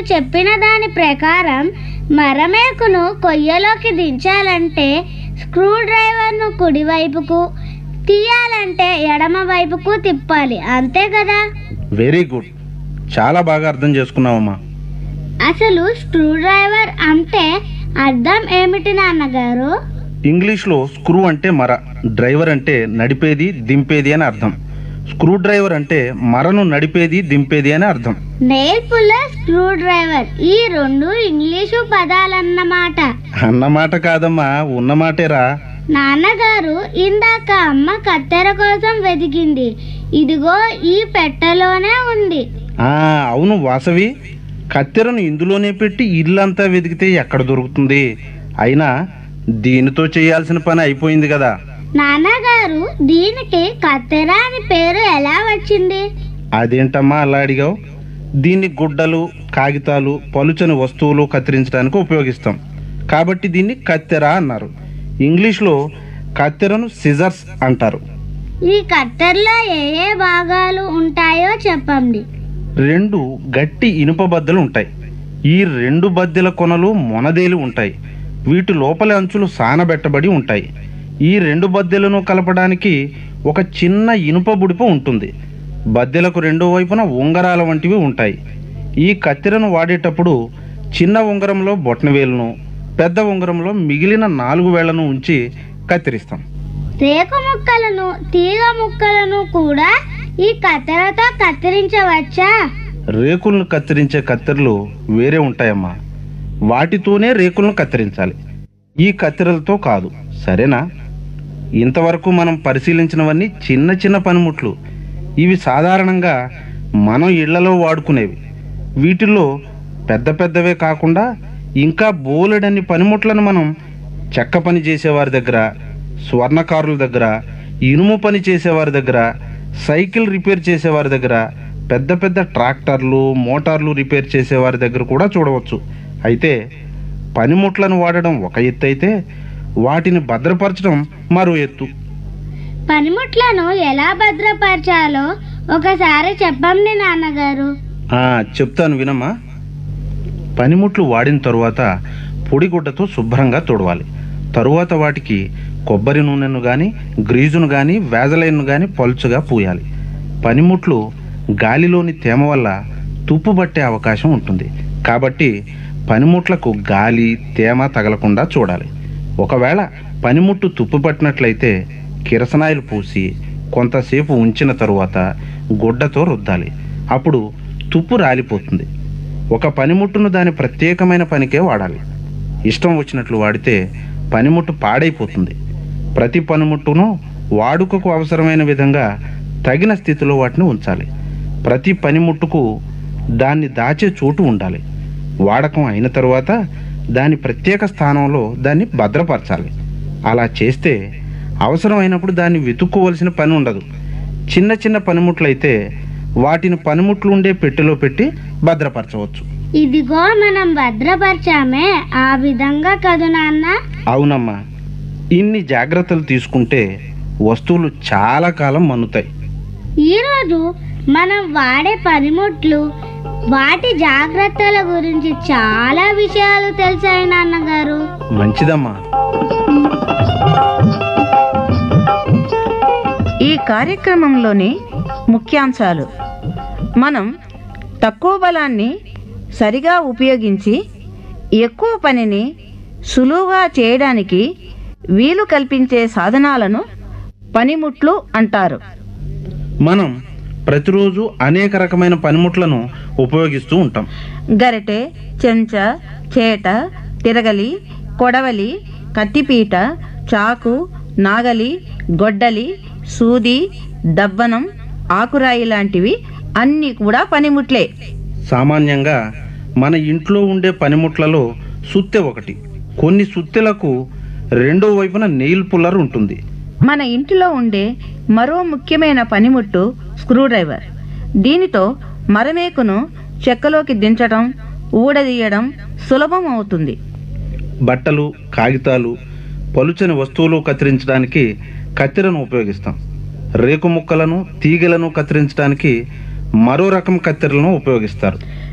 చెప్పిన దాని ప్రకారం మరమేకును కొయ్యలోకి దించాలంటే స్క్రూ డ్రైవర్ను కుడివైపుకు తీయాలంటే ఎడమ వైపుకు తిప్పాలి అంతే కదా వెరీ గుడ్ చాలా బాగా అర్థం చేసుకున్నావమ్మా అసలు స్క్రూ డ్రైవర్ అంటే అర్థం ఏమిటి నాన్నగారు ఇంగ్లీష్లో స్క్రూ అంటే మర డ్రైవర్ అంటే నడిపేది దింపేది అని అర్థం స్క్రూ డ్రైవర్ అంటే మరను నడిపేది దింపేది అని అర్థం నెయిల్ పుల్లర్ స్క్రూ డ్రైవర్ ఈ రెండు ఇంగ్లీషు పదాలన్నమాట అన్నమాట కాదమ్మా ఉన్నమాటేరా నాన్నగారు ఇందాక అమ్మ కత్తెర కోసం వెతికింది ఇదిగో ఈ పెట్టెలోనే ఉంది ఆ అవును వాసవి కత్తెరను ఇందులోనే పెట్టి ఇల్లంతా వెతికితే ఎక్కడ దొరుకుతుంది అయినా దీనితో చేయాల్సిన పని అయిపోయింది కదా నాన్నగారు దీనికి కత్తెర అని పేరు ఎలా వచ్చింది అదేంటమ్మా అలా అడిగావు దీన్ని గుడ్డలు కాగితాలు పలుచని వస్తువులు కత్తిరించడానికి ఉపయోగిస్తాం కాబట్టి దీన్ని కత్తెర అన్నారు ఇంగ్లీష్లో కత్తెరను సిజర్స్ అంటారు ఈ కత్తెరలో ఏ ఏ భాగాలు ఉంటాయో చెప్పండి రెండు గట్టి ఇనుప బద్దలు ఉంటాయి ఈ రెండు బద్దెల కొనలు మొనదేలి ఉంటాయి వీటి లోపలి అంచులు సానబెట్టబడి ఉంటాయి ఈ రెండు బద్దెలను కలపడానికి ఒక చిన్న ఇనుప బుడిప ఉంటుంది బద్దెలకు రెండో వైపున ఉంగరాల వంటివి ఉంటాయి ఈ కత్తెరను వాడేటప్పుడు చిన్న ఉంగరంలో బొట్నవేలును పెద్ద ఉంగరంలో మిగిలిన నాలుగు వేళ్లను ఉంచి కత్తిరిస్తాం రేకు ముక్కలను తీగ ముక్కలను కూడా ఈ కత్తెరతో కత్తిరించవచ్చా రేకులను కత్తిరించే కత్తెరలు వేరే ఉంటాయమ్మా వాటితోనే రేకులను కత్తిరించాలి ఈ కత్తెరలతో కాదు సరేనా ఇంతవరకు మనం పరిశీలించినవన్నీ చిన్న చిన్న పనిముట్లు ఇవి సాధారణంగా మనం ఇళ్లలో వాడుకునేవి వీటిల్లో పెద్ద పెద్దవే కాకుండా ఇంకా బోలెడన్ని పనిముట్లను మనం చెక్క పని చేసేవారి దగ్గర స్వర్ణకారుల దగ్గర ఇనుము పని చేసేవారి దగ్గర సైకిల్ రిపేర్ చేసేవారి దగ్గర పెద్ద పెద్ద ట్రాక్టర్లు మోటార్లు రిపేర్ చేసేవారి దగ్గర కూడా చూడవచ్చు అయితే పనిముట్లను వాడడం ఒక ఎత్తు అయితే వాటిని భద్రపరచడం మరో ఎత్తు పనిముట్లను ఎలా భద్రపరచాలో ఒకసారి చెప్పండి నాన్నగారు ఆ, చెప్తాను వినమ్మా పనిముట్లు వాడిన తరువాత పొడిగుడ్డతో శుభ్రంగా తుడవాలి తరువాత వాటికి కొబ్బరి నూనెను కానీ గ్రీజును కానీ వేజలైన్ను కానీ పలుచుగా పూయాలి పనిముట్లు గాలిలోని తేమ వల్ల తుప్పు పట్టే అవకాశం ఉంటుంది కాబట్టి పనిముట్లకు గాలి తేమ తగలకుండా చూడాలి ఒకవేళ పనిముట్టు తుప్పు పట్టినట్లయితే కిరసనాయిలు పూసి కొంతసేపు ఉంచిన తరువాత గుడ్డతో రుద్దాలి అప్పుడు తుప్పు రాలిపోతుంది ఒక పనిముట్టును దాని ప్రత్యేకమైన పనికే వాడాలి ఇష్టం వచ్చినట్లు వాడితే పనిముట్టు పాడైపోతుంది ప్రతి పనిముట్టును వాడుకకు అవసరమైన విధంగా తగిన స్థితిలో వాటిని ఉంచాలి ప్రతి పనిముట్టుకు దాన్ని దాచే చోటు ఉండాలి వాడకం అయిన తరువాత దాని ప్రత్యేక స్థానంలో దాన్ని భద్రపరచాలి అలా చేస్తే అవసరమైనప్పుడు దాన్ని వెతుక్కోవలసిన పని ఉండదు చిన్న చిన్న పనిముట్లయితే వాటిని పనిముట్లు ఉండే పెట్టెలో పెట్టి భద్రపరచవచ్చు ఇదిగో మనం భద్రపరిచామే ఆ విధంగా కదు నాన్న అవునమ్మా ఇన్ని జాగ్రత్తలు తీసుకుంటే వస్తువులు చాలా కాలం మన్నుతాయి ఈరోజు మనం వాడే పనిముట్లు వాటి జాగ్రత్తల గురించి చాలా విషయాలు తెలిసాయి నాన్నగారు మంచిదమ్మా ఈ కార్యక్రమంలోని ముఖ్యాంశాలు మనం తక్కువ బలాన్ని సరిగా ఉపయోగించి ఎక్కువ పనిని సులువుగా చేయడానికి వీలు కల్పించే సాధనాలను పనిముట్లు అంటారు మనం ప్రతిరోజు అనేక రకమైన పనిముట్లను ఉపయోగిస్తూ ఉంటాం గరిటె చెంచా చేట తిరగలి కొడవలి కత్తిపీట చాకు నాగలి గొడ్డలి సూది దబ్బనం ఆకురాయి లాంటివి అన్నీ కూడా పనిముట్లే సామాన్యంగా మన ఇంట్లో ఉండే పనిముట్లలో సుత్తె ఒకటి కొన్ని సుత్తెలకు రెండో వైపున నెయిల్ పుల్లర్ ఉంటుంది మన ఇంటిలో ఉండే మరో ముఖ్యమైన పనిముట్టు స్క్రూడ్రైవర్ దీనితో మరమేకును చెక్కలోకి దించడం ఊడదీయడం సులభం అవుతుంది బట్టలు కాగితాలు పలుచని వస్తువులు కత్తిరించడానికి కత్తెరను ఉపయోగిస్తాం రేకు ముక్కలను తీగలను కత్తిరించడానికి మరో రకం కత్తెరలను ఉపయోగిస్తారు